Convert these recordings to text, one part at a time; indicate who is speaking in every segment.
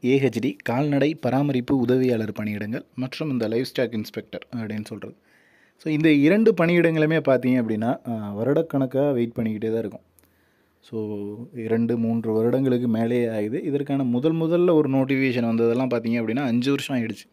Speaker 1: AHD கால்நடை பராமரிப்பு உதவியாளர் பணியிடங்கள் மற்றும் இந்த லைஃப் ஸ்டாக் இன்ஸ்பெக்டர் அப்படின்னு சொல்கிறது ஸோ இந்த இரண்டு பணியிடங்களுமே பார்த்தீங்க அப்படின்னா அஹ், வருடக்கணக்காக வெயிட் பண்ணிக்கிட்டே தான் இருக்கும் ஸோ இரண்டு மூன்று வருடங்களுக்கு மேலே ஆகுது இதற்கான முதல் முதல்ல ஒரு நோட்டிஃபிகேஷன் வந்ததெல்லாம் பார்த்தீங்க அப்படின்னா அஞ்சு வருஷம் ஆயிடுச்சு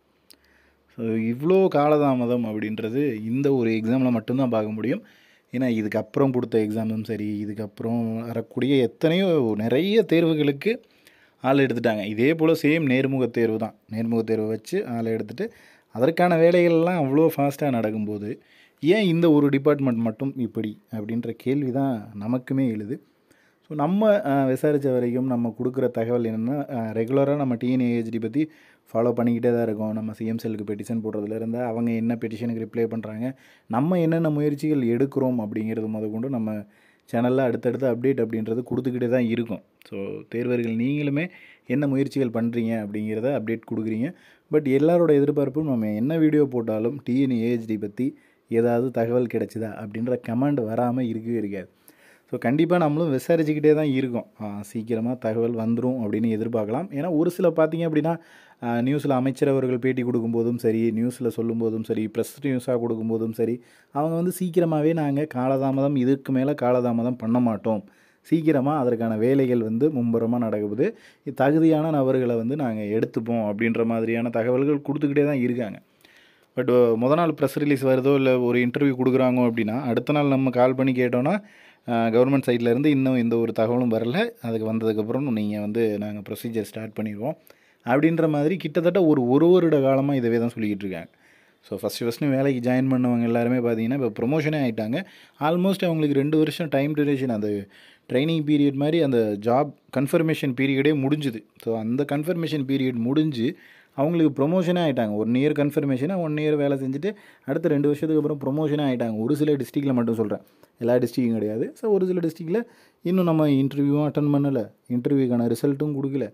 Speaker 1: ஸோ இவ்வளோ காலதாமதம் அப்படின்றது இந்த ஒரு எக்ஸாமில் மட்டும்தான் பார்க்க முடியும் ஏன்னா இதுக்கப்புறம் கொடுத்த எக்ஸாமும் சரி இதுக்கப்புறம் வரக்கூடிய எத்தனையோ நிறைய தேர்வுகளுக்கு ஆள் எடுத்துட்டாங்க இதே போல் சேம் நேர்முக தேர்வு தான் நேர்முக தேர்வு வச்சு ஆள் எடுத்துட்டு அதற்கான வேலைகள்லாம் அவ்வளோ ஃபாஸ்ட்டாக நடக்கும்போது ஏன் இந்த ஒரு டிபார்ட்மெண்ட் மட்டும் இப்படி அப்படின்ற கேள்வி தான் நமக்குமே எழுது ஸோ நம்ம அஹ், விசாரித்த வரைக்கும் நம்ம கொடுக்குற தகவல் என்னென்னா ரெகுலராக நம்ம டிஎன்ஏஹெச்டி பற்றி ஃபாலோ பண்ணிக்கிட்டே தான் இருக்கோம் நம்ம சிஎம் செல்லுக்கு பெட்டிஷன் போடுறதுலேருந்து அவங்க என்ன பெட்டிஷனுக்கு ரிப்ளை பண்ணுறாங்க நம்ம என்னென்ன முயற்சிகள் எடுக்கிறோம் அப்படிங்கிறது முதற்கொண்டு நம்ம சேனலில் அடுத்தடுத்து அப்டேட் அப்படின்றது கொடுத்துக்கிட்டே தான் இருக்கும் ஸோ தேர்வர்கள் நீங்களுமே என்ன முயற்சிகள் பண்ணுறீங்க அப்படிங்கிறத அப்டேட் கொடுக்குறீங்க பட் எல்லாரோட எதிர்பார்ப்பும் நம்ம என்ன வீடியோ போட்டாலும் டிஎன்ஏஹெச்டி பற்றி ஏதாவது தகவல் கிடைச்சிதா அப்படின்ற கமெண்ட் வராமல் இருக்கவே இருக்காது ஸோ கண்டிப்பாக நம்மளும் விசாரிச்சுக்கிட்டே தான் இருக்கோம் சீக்கிரமாக தகவல் வந்துடும் அப்படின்னு எதிர்பார்க்கலாம் ஏன்னா ஒரு சில பார்த்தீங்க அப்படின்னா நியூஸில் அமைச்சர் அவர்கள் பேட்டி கொடுக்கும்போதும் சரி நியூஸில் சொல்லும்போதும் சரி ப்ரெஸ் நியூஸாக கொடுக்கும்போதும் சரி அவங்க வந்து சீக்கிரமாகவே நாங்கள் காலதாமதம் இதுக்கு மேலே காலதாமதம் பண்ண மாட்டோம் சீக்கிரமாக அதற்கான வேலைகள் வந்து மும்புறமாக நடக்குது தகுதியான நபர்களை வந்து நாங்கள் எடுத்துப்போம் அப்படின்ற மாதிரியான தகவல்கள் கொடுத்துக்கிட்டே தான் இருக்காங்க பட் முத நாள் ப்ரெஸ் ரிலீஸ் வருதோ இல்லை ஒரு இன்டர்வியூ கொடுக்குறாங்க அப்படின்னா அடுத்த நாள் நம்ம கால் பண்ணி கேட்டோன்னா கவர்மெண்ட் சைட்லேருந்து இன்னும் எந்த ஒரு தகவலும் வரல அதுக்கு வந்ததுக்கப்புறம் நீங்கள் வந்து நாங்கள் ப்ரொசீஜர் ஸ்டார்ட் பண்ணிடுவோம் அப்படின்ற மாதிரி கிட்டத்தட்ட ஒரு ஒரு வருட காலமாக இதவே தான் சொல்லிக்கிட்டு இருக்காங்க ஸோ ஃபஸ்ட்டு ஃபஸ்ட்டு வேலைக்கு ஜாயின் பண்ணவங்க எல்லாருமே பார்த்தீங்கன்னா இப்போ ப்ரொமோஷனே ஆகிட்டாங்க ஆல்மோஸ்ட் அவங்களுக்கு ரெண்டு வருஷம் டைம் டியூரேஷன் அந்த ட்ரைனிங் பீரியட் மாதிரி அந்த ஜாப் கன்ஃபர்மேஷன் பீரியடே முடிஞ்சுது ஸோ அந்த கன்ஃபர்மேஷன் பீரியட் முடிஞ்சு அவங்களுக்கு ப்ரொமோஷனே ஆகிட்டாங்க ஒன் இயர் கன்ஃபர்மேஷனாக ஒன் இயர் வேலை செஞ்சுட்டு அடுத்த ரெண்டு வருஷத்துக்கு அப்புறம் ப்ரொமோஷனே ஆகிட்டாங்க ஒரு சில டிஸ்ட்ரிக்டில் மட்டும் சொல்கிறேன் எல்லா டிஸ்ட்ரிக்கும் கிடையாது ஸோ ஒரு சில டிஸ்ட்ரிக்டில் இன்னும் நம்ம இன்டர்வியூவும் அட்டன் பண்ணலை இன்டர்வியூக்கான ரிசல்ட்டும் கொடுக்கல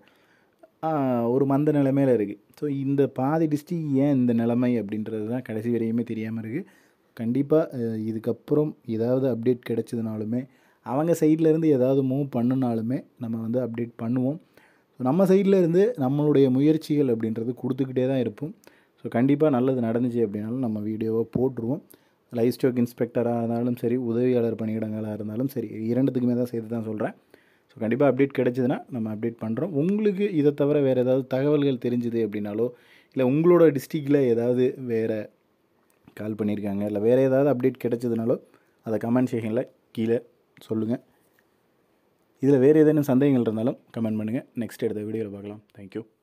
Speaker 1: ஆஹ், ஒரு மந்த நிலைமையில் இருக்குது ஸோ இந்த பாதி டிஸ்ட்ரிக் ஏன் இந்த நிலைமை அப்படின்றது தான் கடைசி வரையுமே தெரியாமல் இருக்குது கண்டிப்பாக இதுக்கப்புறம் ஏதாவது அப்டேட் கிடைச்சதுனாலுமே அவங்க சைடில் இருந்து ஏதாவது மூவ் பண்ணுனாலுமே நம்ம வந்து அப்டேட் பண்ணுவோம் ஸோ நம்ம சைடில் இருந்து நம்மளுடைய முயற்சிகள் அப்படின்றது கொடுத்துக்கிட்டே தான் இருப்போம் ஸோ கண்டிப்பாக நல்லது நடந்துச்சு அப்படின்னாலும் நம்ம வீடியோவை போட்டுருவோம் லைஃப் ஸ்டாக் இன்ஸ்பெக்டராக இருந்தாலும் சரி உதவியாளர் பணியிடங்களாக இருந்தாலும் சரி இரண்டுத்துக்குமே தான் சேர்த்து தான் சொல்கிறேன் ஸோ கண்டிப்பாக அப்டேட் கிடைச்சதுன்னா நம்ம அப்டேட் பண்ணுறோம் உங்களுக்கு இதை தவிர வேறு ஏதாவது தகவல்கள் தெரிஞ்சுது அப்படின்னாலோ இல்லை உங்களோட டிஸ்ட்ரிக்டில் ஏதாவது வேறு கால் பண்ணியிருக்காங்க இல்லை வேறு ஏதாவது அப்டேட் கிடைச்சதுனாலோ அதை கமெண்ட் செக்ஷனில் கீழே சொல்லுங்கள் இதில் வேறு ஏதேனும் சந்தேகங்கள் இருந்தாலும் கமெண்ட் பண்ணுங்கள் நெக்ஸ்ட் எடுத்த வீடியோவில் பார்க்கலாம் தேங்க்யூ